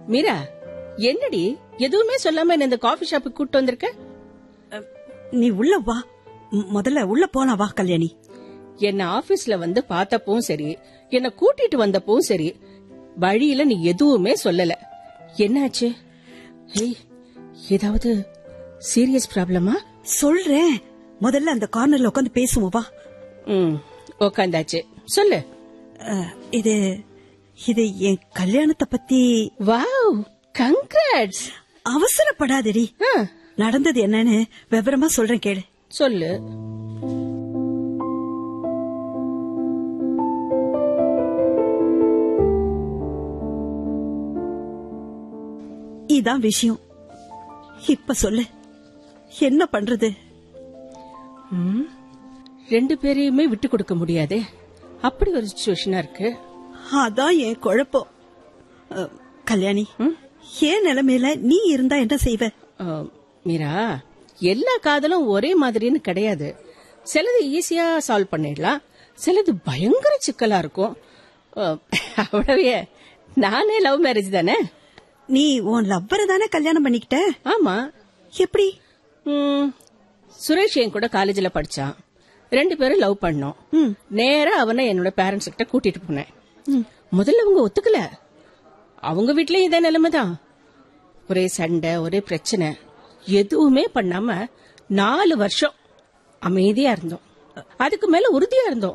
மீரா என்னடி எதுவுமே சொல்லாம என்ன இந்த காஃபி ஷாப்புக்கு கூட்டு வந்திருக்க நீ உள்ள வா ம், முதல்ல உள்ள போலாம் வா கல்யாணி என்ன ஆபீஸ்ல வந்து பார்த்தப்பவும் சரி என்ன கூட்டிட்டு வந்தப்பவும் சரி வழியில நீ எதுவுமே சொல்லல என்னாச்சு ஏய் ஏதாவது சீரியஸ் ப்ராப்ளமா சொல்றேன் முதல்ல அந்த கார்னர்ல உட்காந்து பேசுவோம் வா ம் உக்காந்தாச்சு சொல்லு அஹ், இது இது என் கல்யாணத்தை பத்தி வாவ் கங்க்ராட்ஸ் அவசரப்படாதடி நடந்தது என்னன்னு விவரமா சொல்றேன் கேளு சொல்லு இதான் விஷயம் இப்ப சொல்லு என்ன பண்றது ம், ரெண்டு பேரையுமே விட்டு கொடுக்க முடியாதே அப்படி ஒரு சுச்சுவேஷனா இருக்கு அதான் என் குழப்பம் அஹ், கல்யாணி ஏன் நிலைமையில நீ இருந்தா என்ன செய்வ அஹ், மீரா எல்லா காதலும் ஒரே மாதிரின்னு கிடையாது சிலது ஈஸியா சால்வ் பண்ணிடலாம் சிலது பயங்கர சிக்கலா இருக்கும் அஹ், அவ்வளவே நானே லவ் மேரேஜ் தானே நீ உன் லவ்வரை தானே கல்யாணம் பண்ணிக்கிட்ட ஆமா எப்படி ம், சுரேஷ் என் கூட காலேஜ்ல படிச்சான் ரெண்டு பேரும் லவ் பண்ணோம் ம். நேரா அவனை என்னோட பேரண்ட்ஸ் கிட்ட கூட்டிட்டு போனேன் முதல்ல அவங்க ஒத்துக்கல அவங்க வீட்லயும் இதே நிலைமைதான் ஒரே சண்டை ஒரே பிரச்சனை எதுவுமே பண்ணாம நாலு வருஷம் அமைதியா இருந்தோம் அதுக்கு மேல உறுதியா இருந்தோம்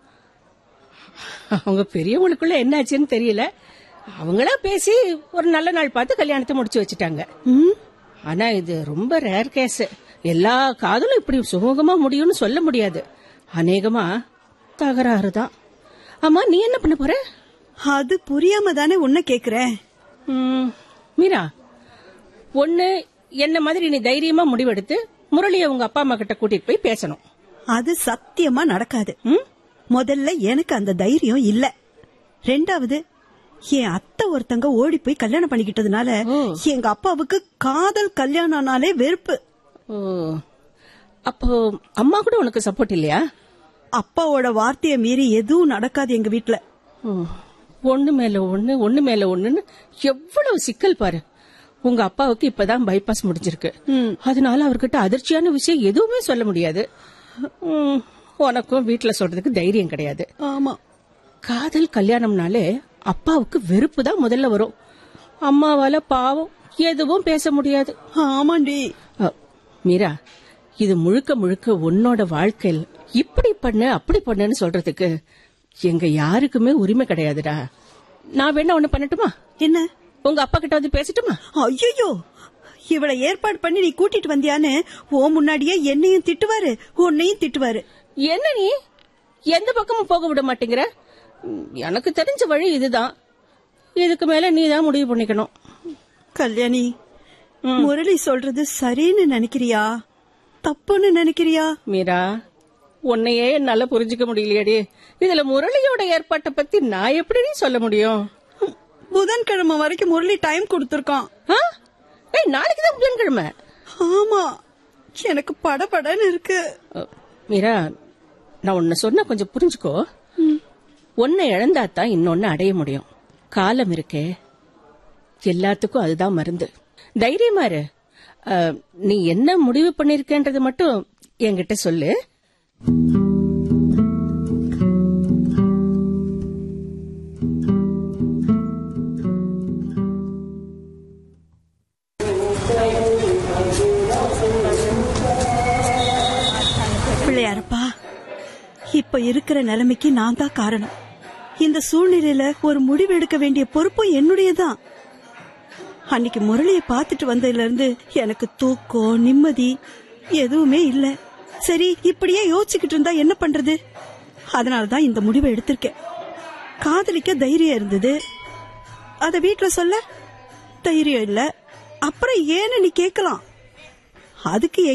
அவங்க பெரியவங்களுக்குள்ள என்னாச்சுன்னு தெரியல அவங்களா பேசி ஒரு நல்ல நாள் பார்த்து கல்யாணத்தை முடிச்சு வச்சுட்டாங்க ம்? ஆனா இது ரொம்ப ரேர் கேஸ் எல்லா காதலும் இப்படி சுமூகமா முடியும்னு சொல்ல முடியாது அநேகமா தகராறு தான் ஆமா நீ என்ன பண்ண போற அது புரியாம தானே உன்ன கேக்குறேன் ம், மீரா ஒண்ணு என்ன மாதிரி நீ தைரியமா முடிவெடுத்து முரளிய உங்க அப்பா அம்மா கிட்ட கூட்டிட்டு போய் பேசணும் அது சத்தியமா நடக்காது ம்? முதல்ல எனக்கு அந்த தைரியம் இல்ல ரெண்டாவது என் அத்தை ஒருத்தங்க ஓடி போய் கல்யாணம் பண்ணிக்கிட்டதுனால ஓ. எங்க அப்பாவுக்கு காதல் கல்யாணம்னாலே வெறுப்பு ஓ அப்போ அம்மா கூட உனக்கு சப்போர்ட் இல்லையா அப்பாவோட வார்த்தைய மீறி எதுவும் நடக்காது எங்க வீட்ல ஓ, ஒண்ணு மேல ஒண்ணு ஒண்ணு மேல ஒண்ணுன்னு எவ்வளவு சிக்கல் பாரு உங்க அப்பாவுக்கு இப்பதான் பைபாஸ் முடிஞ்சிருக்கு அதனால அவர்கிட்ட அதிர்ச்சியான விஷயம் எதுவுமே சொல்ல முடியாது ம், உனக்கும் வீட்ல சொல்றதுக்கு தைரியம் கிடையாது ஆமா காதல் கல்யாணம்னாலே அப்பாவுக்கு வெறுப்பு தான் முதல்ல வரும் அம்மாவால பாவம் எதுவும் பேச முடியாது ஆமாண்டி அ, மீரா இது முழுக்க முழுக்க உன்னோட வாழ்க்கையில் இப்படி பண்ணு அப்படி பண்ணுன்னு சொல்றதுக்கு எங்க யாருக்குமே உரிமை கிடையாதுடா நான் வேணா ஒண்ணு பண்ணட்டுமா என்ன உங்க அப்பா கிட்ட வந்து பேசட்டுமா ஐயோ இவளை ஏற்பாடு பண்ணி நீ கூட்டிட்டு வந்தியான்னு ஓ முன்னாடியே என்னையும் திட்டுவாரு உன்னையும் திட்டுவாரு என்ன நீ எந்த பக்கமும் போக விட மாட்டேங்கிற ம், எனக்கு தெரிஞ்ச வழி இதுதான் இதுக்கு மேல நீ தான் முடிவு பண்ணிக்கணும் கல்யாணி முரளி சொல்றது சரின்னு நினைக்கிறியா தப்புன்னு நினைக்கிறியா மீரா உன்னையே என்னால புரிஞ்சுக்க முடியலையேடி இதுல முரளியோட ஏற்பாட்டை பத்தி நான் எப்படி சொல்ல முடியும் புதன்கிழமை வரைக்கும் முரளி டைம் கொடுத்திருக்கான் ஆ? ஏய் நாளைக்கு தான் புதன்கிழமை ஆமா எனக்கு படபடன்னு இருக்கு அ, மீரா நான் உன்னை சொன்ன கொஞ்சம் புரிஞ்சுக்கோ ஒன்னை இழந்தாதான் இன்னொன்னு அடைய முடியும் காலம் இருக்கே எல்லாத்துக்கும் அதுதான் மருந்து தைரியமா இரு அ, நீ என்ன முடிவு பண்ணிருக்கன்றது மட்டும் என்கிட்ட சொல்லு பிள்ளையாரப்பா இப்ப இருக்கிற நிலைமைக்கு நான் தான் காரணம் இந்த சூழ்நிலையில ஒரு முடிவு எடுக்க வேண்டிய பொறுப்பும் என்னுடையதான் அன்னைக்கு முரளிய பார்த்துட்டு வந்ததுல இருந்து எனக்கு தூக்கம் நிம்மதி எதுவுமே இல்ல சரி இப்படியே யோசிச்சுக்கிட்டு இருந்தா என்ன பண்றது அதனாலதான் இந்த முடிவை எடுத்திருக்கேன் காதலிக்க தைரியம் இருந்தது அத வீட்ல சொல்ல தைரியம் இல்ல அப்புறம் ஏன்னு நீ கேட்கலாம் அதுக்கு